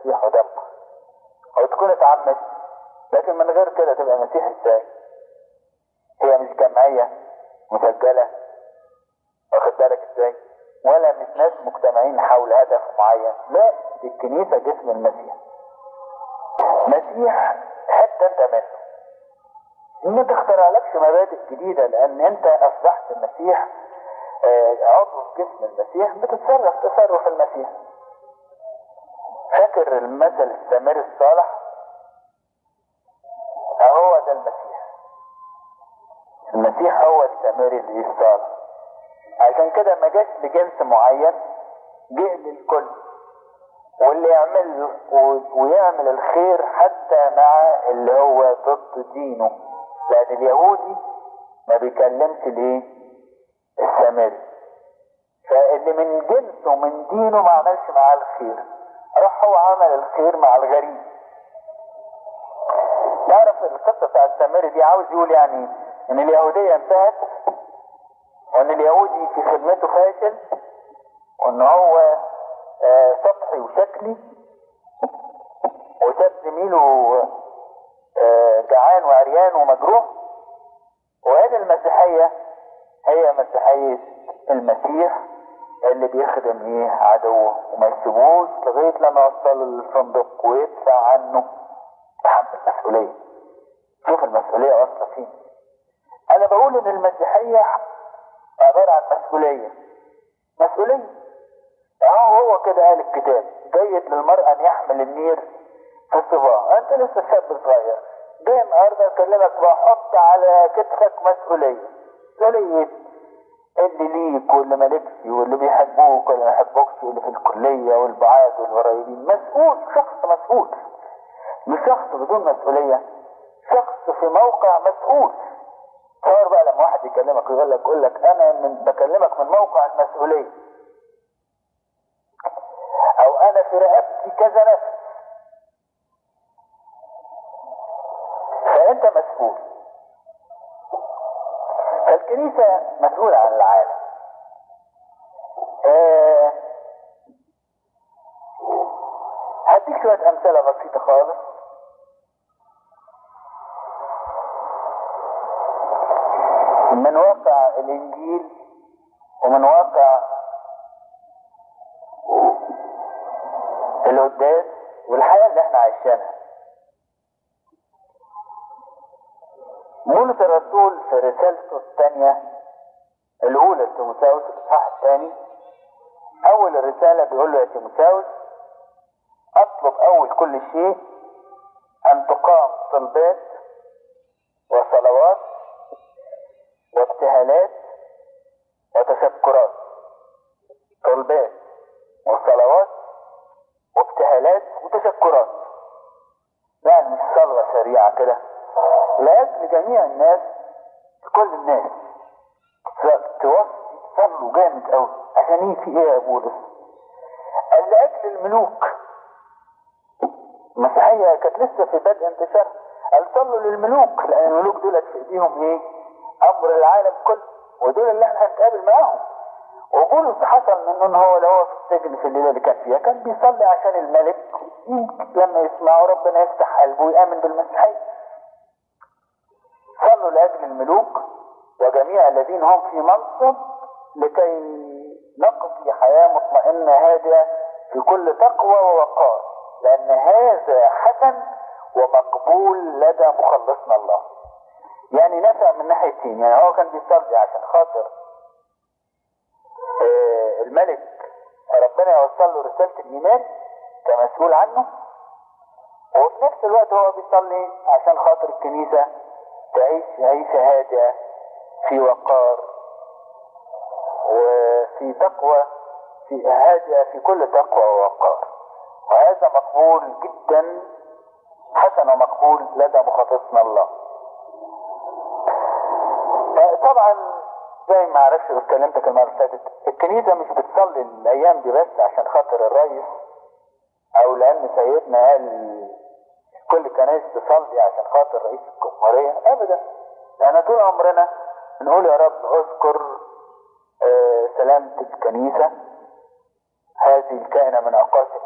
المسيح ودمه او تكون اتعمد لكن من غير كده تبقى مسيح ازاي هي مش جمعية مسجلة واخد بالك ازاي ولا مش ناس مجتمعين حول هدف معين لا دي الكنيسة جسم المسيح مسيح حتى انت منه ما تخترعلكش مبادئ جديدة لان انت اصبحت المسيح آه، عضو في جسم المسيح بتتصرف تصرف المسيح فاكر المثل السامري الصالح هو ده المسيح المسيح هو السامري اللي الصالح عشان كده ما جاش لجنس معين جه للكل واللي يعمل و- ويعمل الخير حتى مع اللي هو ضد دينه لان اليهودي ما بيكلمش ليه السامري فاللي من جنسه ومن دينه ما عملش معاه الخير راح هو عمل الخير مع الغريب تعرف القصة بتاع السامري دي عاوز يقول يعني ان اليهودية انتهت وان اليهودي في خدمته فاشل وان هو آه، سطحي وشكلي وساب زميله آه، جعان وعريان ومجروح وهذه المسيحية هي مسيحية المسيح اللي بيخدم ايه عدوه وما يسيبوش لغاية لما يوصله للفندق ويدفع عنه تحمل المسؤولية شوف المسؤولية واصلة فين انا بقول ان المسيحية عبارة عن مسؤولية مسؤولية اهو هو كده قال الكتاب جيد للمرء ان يحمل النير في الصباح انت لسه شاب صغير جاي النهارده اكلمك بحط على كتفك مسؤولية مسؤولية اللي ليك واللي مالكش واللي بيحبوك واللي ما يحبوكش واللي في الكلية والبعاد والقريبين مسؤول شخص مسؤول مش شخص بدون مسؤولية شخص في موقع مسؤول تصور بقى لما واحد يكلمك ويقول لك يقول لك انا من بكلمك من موقع المسؤولية او انا في رقبتي كذا نفس فانت مسؤول فالكنيسة مسؤولة عن العالم آه، هديك شوية أمثلة بسيطة خالص من واقع الإنجيل ومن واقع القداس والحياة اللي احنا عايشينها بولس الرسول في رسالته الثانية الأولى لتيموثاوس الإصحاح الثاني أول الرسالة بيقول له يا تيموثاوس أطلب أول كل شيء أن تقام طلبات وصلوات وابتهالات وتشكرات طلبات وصلوات وابتهالات وتشكرات يعني مش صلوة سريعة كده لأجل جميع الناس كل الناس توصي صلوا جامد قوي عشان ايه في ايه يا بولس قال لأجل الملوك المسيحية كانت لسه في بدء انتشارها قال صلوا للملوك لأن الملوك دول في ايديهم ايه أمر العالم كله ودول اللي احنا هنتقابل معاهم وبولس حصل منه ان هو اللي هو في السجن في الليله اللي كان فيها كان بيصلي عشان الملك يمكن لما يسمعه ربنا يفتح قلبه ويامن بالمسيحيه صلوا لاجل الملوك وجميع الذين هم في منصب لكي نقضي حياه مطمئنه هادئه في كل تقوى ووقار لان هذا حسن ومقبول لدى مخلصنا الله يعني نفع من ناحيتين يعني هو كان بيصلي عشان خاطر آه، الملك ربنا يوصل له رسالة الإيمان كمسؤول عنه وفي نفس الوقت هو بيصلي عشان خاطر الكنيسة تعيش عيشة هادئة في وقار وفي تقوى في هادئة في كل تقوى ووقار وهذا مقبول جدا حسن ومقبول لدى مخلصنا الله آه، طبعا زي ما عرفت اتكلمتك المره اللي فاتت الكنيسه مش بتصلي الايام دي بس عشان خاطر الرئيس او لان سيدنا قال كل كنائس تصلي عشان خاطر رئيس الجمهوريه ابدا احنا طول عمرنا بنقول يا رب اذكر آه، سلامه الكنيسه هذه الكائنه من اقاصي